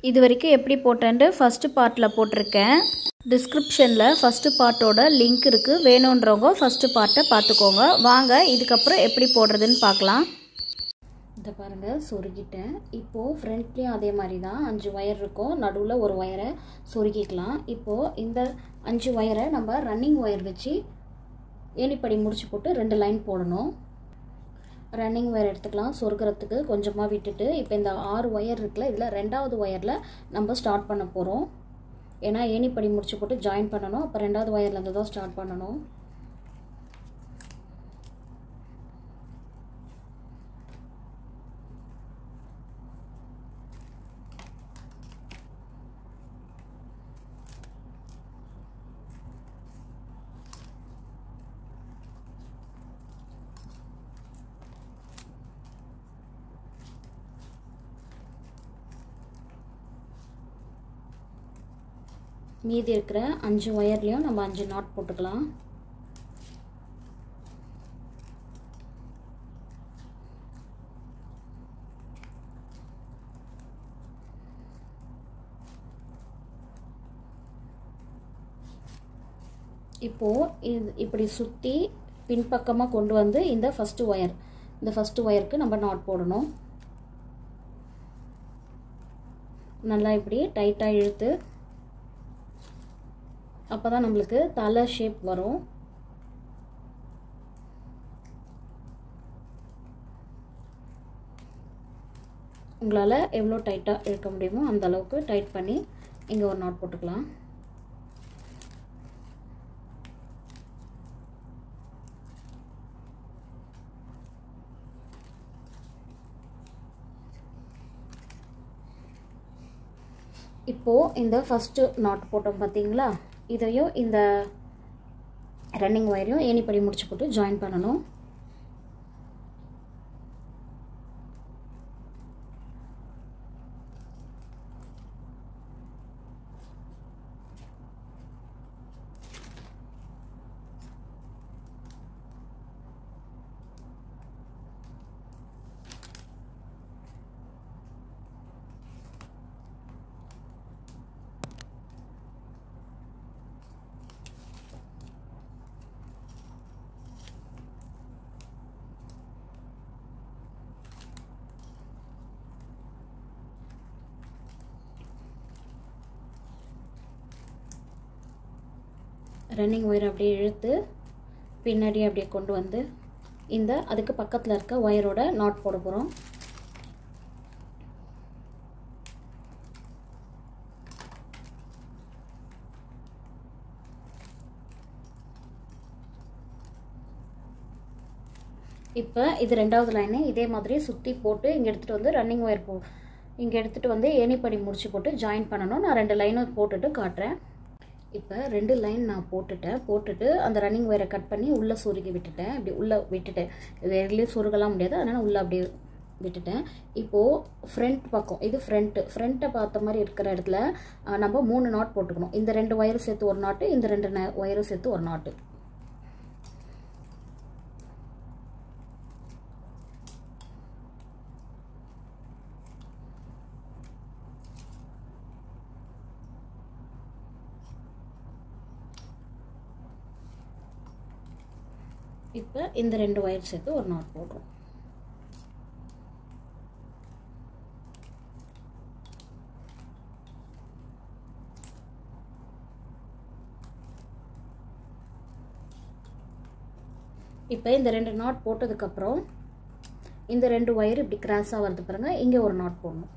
இது வரைக்கும் எப்படி போட்டேன்ட்டு ஃபஸ்ட்டு பார்ட்டில் போட்டிருக்கேன் டிஸ்கிரிப்ஷனில் ஃபஸ்ட்டு பார்ட்டோட லிங்க் இருக்குது வேணுன்றவங்க ஃபஸ்ட்டு பார்ட்டை பார்த்துக்கோங்க வாங்க இதுக்கப்புறம் எப்படி போடுறதுன்னு பார்க்கலாம் இதை பாருங்கள் சொருகிட்டேன் இப்போது ஃப்ரண்ட்லேயும் அதே மாதிரி தான் அஞ்சு ஒயர் இருக்கும் நடுவில் ஒரு ஒயரை சொருகிக்கலாம் இப்போது இந்த அஞ்சு ஒயரை நம்ம ரன்னிங் ஒயர் வச்சு ஏணிப்படி முடிச்சு போட்டு ரெண்டு லைன் போடணும் ரன்னிங் ஒயர் எடுத்துக்கலாம் சொருக்கிறதுக்கு கொஞ்சமாக விட்டுட்டு இப்போ இந்த ஆறு ஒயர் இருக்குல்ல இதில் ரெண்டாவது ஒயரில் நம்ம ஸ்டார்ட் பண்ண போகிறோம் ஏன்னா ஏணிப்படி முடிச்சு போட்டு ஜாயின் பண்ணணும் அப்போ ரெண்டாவது ஒயர்லேருந்து தான் ஸ்டார்ட் பண்ணணும் மீதி இருக்கிற அஞ்சு ஒயர்லேயும் நம்ம அஞ்சு நாட் போட்டுக்கலாம் இப்போது இது இப்படி சுற்றி பின்பக்கமாக கொண்டு வந்து இந்த ஃபஸ்ட்டு ஒயர் இந்த ஃபஸ்ட்டு ஒயருக்கு நம்ம நாட் போடணும் நல்லா இப்படி டைட்டாக இழுத்து அப்போ தான் நம்மளுக்கு தலை ஷேப் வரும் உங்களால் எவ்வளோ டைட்டாக இழுக்க முடியுமோ அந்த அளவுக்கு டைட் பண்ணி இங்கே ஒரு நாட் போட்டுக்கலாம் இப்போது இந்த ஃபஸ்ட்டு நாட் போட்டோம் பார்த்தீங்களா இதையும் இந்த ரன்னிங் ஒயரையும் ஏணிப்படி முடிச்சு போட்டு ஜாயின் பண்ணணும் ரன்னிங் ஒயர் அப்படியே இழுத்து பின்னாடி அப்படியே கொண்டு வந்து இந்த அதுக்கு பக்கத்தில் இருக்க ஒயரோட நாட் போட போகிறோம் இப்போ இது ரெண்டாவது லைனு இதே மாதிரி சுற்றி போட்டு இங்கே எடுத்துகிட்டு வந்து ரன்னிங் ஒயர் போ இங்கே எடுத்துகிட்டு வந்து ஏணிப்படி முடிச்சு போட்டு ஜாயின் பண்ணணும் நான் ரெண்டு லைனும் போட்டுட்டு காட்டுறேன் இப்போ ரெண்டு லைன் நான் போட்டுட்டேன் போட்டுட்டு அந்த ரன்னிங் ஒயரை கட் பண்ணி உள்ளே சொருகி விட்டுட்டேன் இப்படி உள்ளே விட்டுட்டேன் இது எதுலேயும் சொருகலாம் முடியாது அதனால் உள்ளே அப்படியே விட்டுட்டேன் இப்போது ஃப்ரண்ட் பக்கம் இது ஃப்ரண்ட்டு ஃப்ரண்ட்டை பார்த்த மாதிரி இருக்கிற இடத்துல நம்ம மூணு நாட் போட்டுக்கணும் இந்த ரெண்டு ஒயரும் சேர்த்து ஒரு நாட்டு இந்த ரெண்டு ஒயரும் சேர்த்து ஒரு நாட்டு இப்போ இந்த ரெண்டு ஒயர் சேர்த்து ஒரு நாட் போடுறோம் இப்போ இந்த ரெண்டு நாட் போட்டதுக்கப்புறம் இந்த ரெண்டு ஒயர் இப்படி கிராஸாக வருது பாருங்கள் இங்கே ஒரு நாட் போடணும்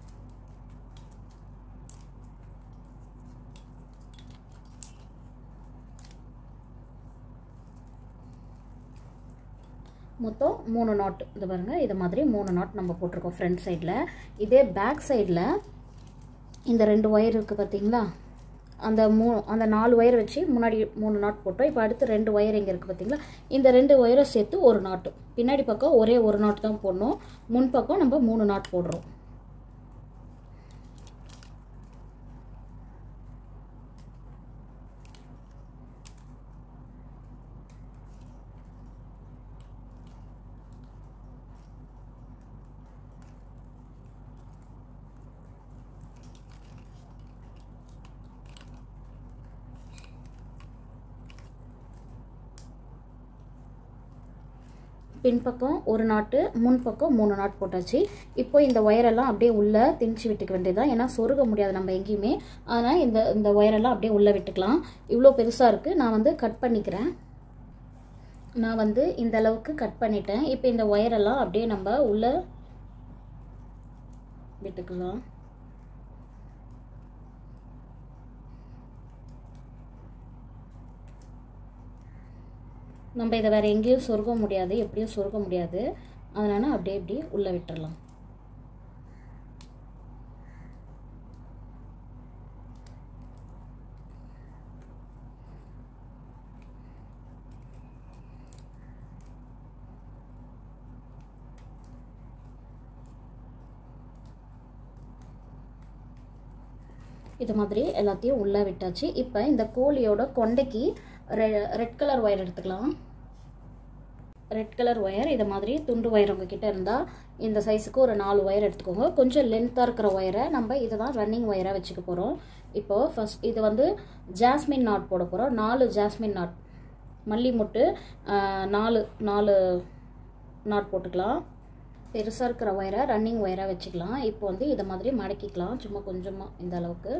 மொத்தம் மூணு நாட் இது பாருங்கள் இது மாதிரி மூணு நாட் நம்ம போட்டிருக்கோம் ஃப்ரண்ட் சைடில் இதே பேக் சைடில் இந்த ரெண்டு ஒயர் இருக்குது பார்த்தீங்களா அந்த மூ அந்த நாலு ஒயர் வச்சு முன்னாடி மூணு நாட் போட்டோம் இப்போ அடுத்து ரெண்டு ஒயர் இங்கே இருக்குது பார்த்தீங்களா இந்த ரெண்டு ஒயரை சேர்த்து ஒரு நாட்டு பின்னாடி பக்கம் ஒரே ஒரு நாட் தான் போடணும் முன் பக்கம் நம்ம மூணு நாட் போடுறோம் பின்பக்கம் ஒரு நாட்டு முன் பக்கம் மூணு நாட் போட்டாச்சு இப்போ இந்த ஒயரெல்லாம் அப்படியே உள்ளே திணிச்சு விட்டுக்க வேண்டியதுதான் ஏன்னா சொருக முடியாது நம்ம எங்கேயுமே அதனால் இந்த இந்த ஒயரெல்லாம் அப்படியே உள்ளே விட்டுக்கலாம் இவ்வளோ பெருசாக இருக்குது நான் வந்து கட் பண்ணிக்கிறேன் நான் வந்து இந்த அளவுக்கு கட் பண்ணிட்டேன் இப்போ இந்த ஒயரெல்லாம் அப்படியே நம்ம உள்ளே விட்டுக்கலாம் நம்ம இதை வேறு எங்கேயும் சொருக முடியாது எப்படியும் சொருக முடியாது அதனால் அப்படியே இப்படி உள்ளே விட்டுறலாம் இது மாதிரி எல்லாத்தையும் உள்ளே விட்டாச்சு இப்போ இந்த கோழியோட கொண்டைக்கு ரெ ரெட் கலர் ஒயர் எடுத்துக்கலாம் ரெட் கலர் ஒயர் இதை மாதிரி துண்டு ஒயர் உங்ககிட்ட இருந்தால் இந்த சைஸுக்கு ஒரு நாலு ஒயர் எடுத்துக்கோங்க கொஞ்சம் லென்த்தாக இருக்கிற ஒயரை நம்ம இதை தான் ரன்னிங் ஒயராக வச்சுக்க போகிறோம் இப்போது ஃபஸ்ட் இது வந்து ஜாஸ்மின் நாட் போட போகிறோம் நாலு ஜாஸ்மின் நாட் மல்லி முட்டு நாலு நாலு நாட் போட்டுக்கலாம் பெருசாக இருக்கிற ஒயரை ரன்னிங் ஒயராக வச்சுக்கலாம் இப்போ வந்து இதை மாதிரி மடக்கிக்கலாம் சும்மா கொஞ்சமாக இந்த அளவுக்கு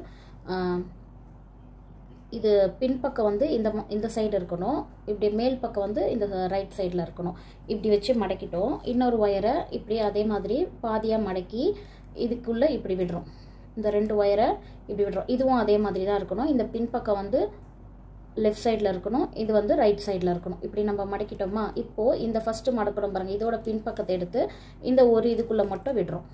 இது பின்பக்கம் வந்து இந்த இந்த சைடு இருக்கணும் இப்படி மேல் பக்கம் வந்து இந்த ரைட் சைடில் இருக்கணும் இப்படி வச்சு மடக்கிட்டோம் இன்னொரு ஒயரை இப்படி அதே மாதிரி பாதியாக மடக்கி இதுக்குள்ளே இப்படி விடுறோம் இந்த ரெண்டு ஒயரை இப்படி விடுறோம் இதுவும் அதே மாதிரி தான் இருக்கணும் இந்த பின்பக்கம் வந்து லெஃப்ட் சைடில் இருக்கணும் இது வந்து ரைட் சைடில் இருக்கணும் இப்படி நம்ம மடக்கிட்டோமா இப்போது இந்த ஃபஸ்ட்டு மடக்கணும் பாருங்கள் இதோட பின்பக்கத்தை எடுத்து இந்த ஒரு இதுக்குள்ளே மட்டும் விடுறோம்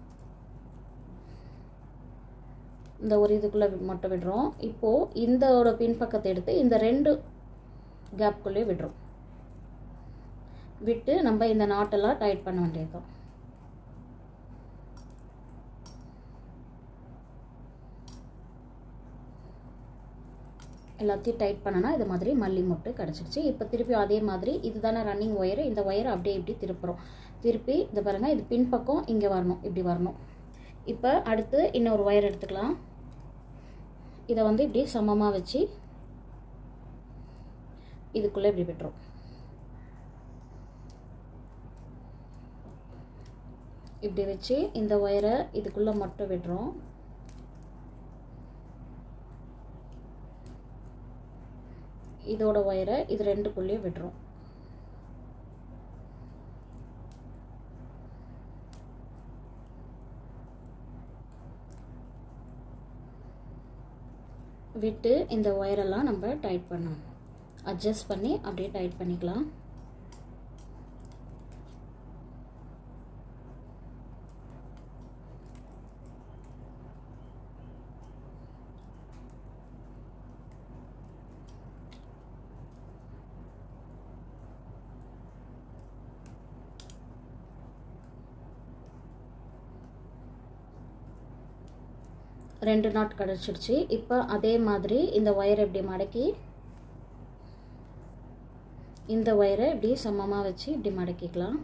இந்த ஒரு இதுக்குள்ளே மட்டும் விடுறோம் இப்போது இந்தோட பின்பக்கத்தை எடுத்து இந்த ரெண்டு கேப்குள்ளேயே விடுறோம் விட்டு நம்ம இந்த நாட்டெல்லாம் டைட் பண்ண வேண்டியதுதான் எல்லாத்தையும் டைட் பண்ணனா இது மாதிரி மல்லி மொட்டு கிடச்சிடுச்சு இப்போ திருப்பி அதே மாதிரி இதுதானே ரன்னிங் ஒயரு இந்த ஒயரை அப்படியே இப்படி திருப்புறோம் திருப்பி இந்த பாருங்கள் இது பின்பக்கம் இங்கே வரணும் இப்படி வரணும் இப்போ அடுத்து இன்னொரு ஒயர் எடுத்துக்கலாம் இதை வந்து இப்படி சமமாக வச்சு இதுக்குள்ளே இப்படி விட்டுரும் இப்படி வச்சு இந்த ஒயரை இதுக்குள்ளே மட்டும் விடுறோம் இதோட ஒயரை இது ரெண்டுக்குள்ளேயும் விடுறோம் விட்டு இந்த ஒயரெல்லாம் நம்ம டைட் பண்ணணும் அட்ஜஸ்ட் பண்ணி அப்படியே டைட் பண்ணிக்கலாம் ரெண்டு நாட் கிடச்சிடுச்சு இப்போ அதே மாதிரி இந்த ஒயரை இப்படி மடக்கி இந்த ஒயரை இப்படி சமமாக வச்சு இப்படி மடக்கிக்கலாம்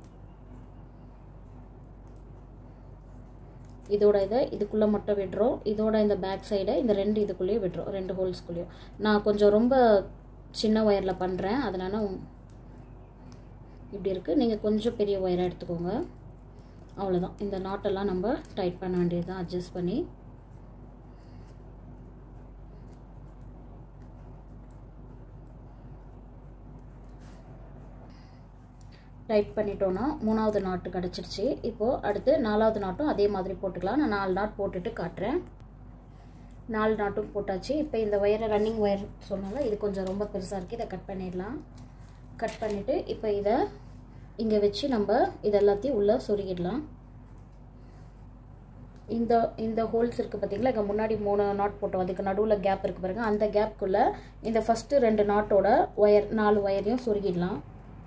இதோட இதை இதுக்குள்ளே மட்டும் விடுறோம் இதோட இந்த பேக் சைடை இந்த ரெண்டு இதுக்குள்ளேயே விடுறோம் ரெண்டு ஹோல்ஸ்குள்ளேயும் நான் கொஞ்சம் ரொம்ப சின்ன ஒயரில் பண்ணுறேன் அதனால் இப்படி இருக்குது நீங்கள் கொஞ்சம் பெரிய ஒயராக எடுத்துக்கோங்க அவ்வளோதான் இந்த நாட்டெல்லாம் நம்ம டைட் பண்ண வேண்டியது தான் அட்ஜஸ்ட் பண்ணி டைட் பண்ணிட்டோன்னா மூணாவது நாட்டு கிடச்சிருச்சு இப்போது அடுத்து நாலாவது நாட்டும் அதே மாதிரி போட்டுக்கலாம் நான் நாலு நாட் போட்டுட்டு காட்டுறேன் நாலு நாட்டும் போட்டாச்சு இப்போ இந்த ஒயரை ரன்னிங் ஒயர் சொன்னால இது கொஞ்சம் ரொம்ப பெருசாக இருக்குது இதை கட் பண்ணிடலாம் கட் பண்ணிவிட்டு இப்போ இதை இங்கே வச்சு நம்ம இது எல்லாத்தையும் உள்ளே சொருகிடலாம் இந்த இந்த ஹோல்ஸ் இருக்குது பார்த்தீங்களா இங்கே முன்னாடி மூணு நாட் போட்டோம் அதுக்கு நடுவில் கேப் இருக்குது பாருங்கள் அந்த கேப்புக்குள்ளே இந்த ஃபஸ்ட்டு ரெண்டு நாட்டோட ஒயர் நாலு ஒயரையும் சொருகிடலாம்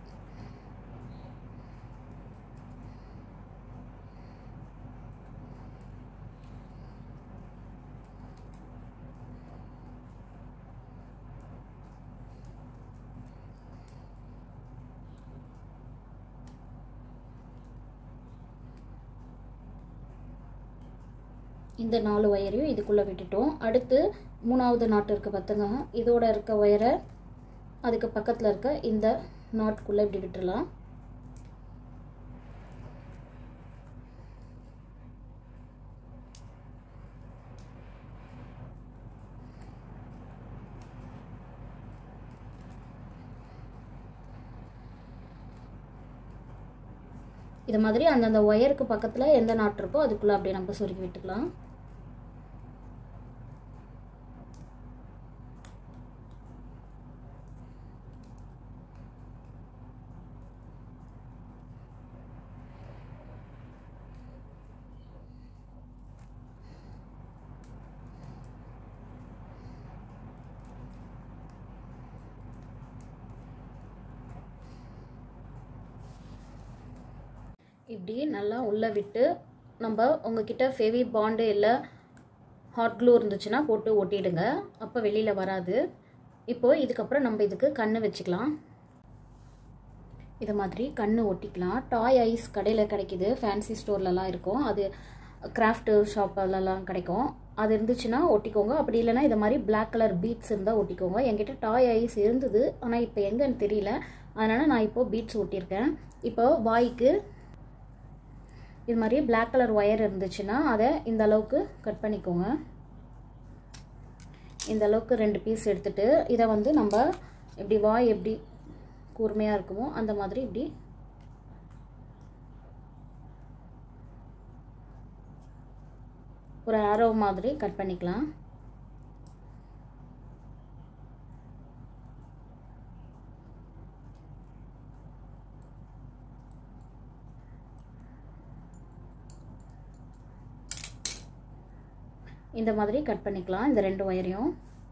இந்த நாலு ஒயரையும் இதுக்குள்ளே விட்டுட்டோம் அடுத்து மூணாவது நாட்டு இருக்குது பார்த்துங்க இதோட இருக்க ஒயரை அதுக்கு பக்கத்தில் இருக்க இந்த நாட்டுக்குள்ளே இப்படி விட்டுடலாம் இது மாதிரி அந்தந்த ஒயருக்கு பக்கத்தில் எந்த நாட் இருக்கோ அதுக்குள்ளே அப்படியே நம்ம சொருகி விட்டுக்கலாம் இப்படி நல்லா உள்ளே விட்டு நம்ம உங்ககிட்ட ஃபெவி பாண்டு இல்லை ஹாட் க்ளூ இருந்துச்சுன்னா போட்டு ஒட்டிடுங்க அப்போ வெளியில் வராது இப்போது இதுக்கப்புறம் நம்ம இதுக்கு கண் வச்சுக்கலாம் இது மாதிரி கண் ஒட்டிக்கலாம் டாய் ஐஸ் கடையில் கிடைக்கிது ஃபேன்சி ஸ்டோர்லலாம் இருக்கும் அது கிராஃப்ட்டு ஷாப்லலாம் கிடைக்கும் அது இருந்துச்சுன்னா ஒட்டிக்கோங்க அப்படி இல்லைன்னா இது மாதிரி பிளாக் கலர் பீட்ஸ் இருந்தால் ஒட்டிக்கோங்க என்கிட்ட டாய் ஐஸ் இருந்தது ஆனால் இப்போ எங்கன்னு தெரியல அதனால் நான் இப்போது பீட்ஸ் ஒட்டியிருக்கேன் இப்போ வாய்க்கு இது மாதிரி பிளாக் கலர் ஒயர் இருந்துச்சுன்னா அதை இந்த அளவுக்கு கட் பண்ணிக்கோங்க இந்த அளவுக்கு ரெண்டு பீஸ் எடுத்துகிட்டு இதை வந்து நம்ம எப்படி வாய் எப்படி கூர்மையாக இருக்குமோ அந்த மாதிரி இப்படி ஒரு ஆரோ மாதிரி கட் பண்ணிக்கலாம் இந்த மாதிரி கட் பண்ணிக்கலாம் இந்த ரெண்டு ஒயரையும்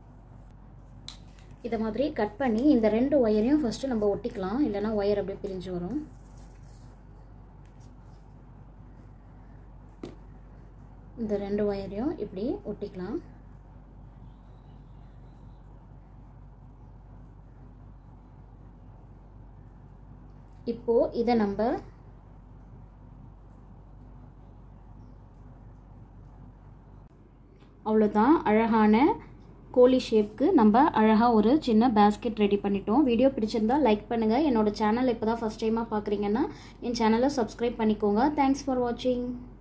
இதை மாதிரி கட் பண்ணி இந்த ரெண்டு ஒயரையும் ஃபஸ்ட்டு நம்ம ஒட்டிக்கலாம் இல்லைன்னா ஒயர் அப்படியே பிரிஞ்சு வரும் இந்த ரெண்டு ஒயரையும் இப்படி ஒட்டிக்கலாம் இப்போது இதை நம்ம அவ்வளோதான் அழகான கோழி ஷேப்க்கு நம்ம அழகாக ஒரு சின்ன பேஸ்கெட் ரெடி பண்ணிட்டோம் வீடியோ பிடிச்சிருந்தா லைக் பண்ணுங்கள் என்னோட சேனல் இப்போ தான் ஃபஸ்ட் டைமாக பார்க்குறீங்கன்னா என் சேனலை சப்ஸ்கிரைப் பண்ணிக்கோங்க தேங்க்ஸ் ஃபார் வாட்சிங்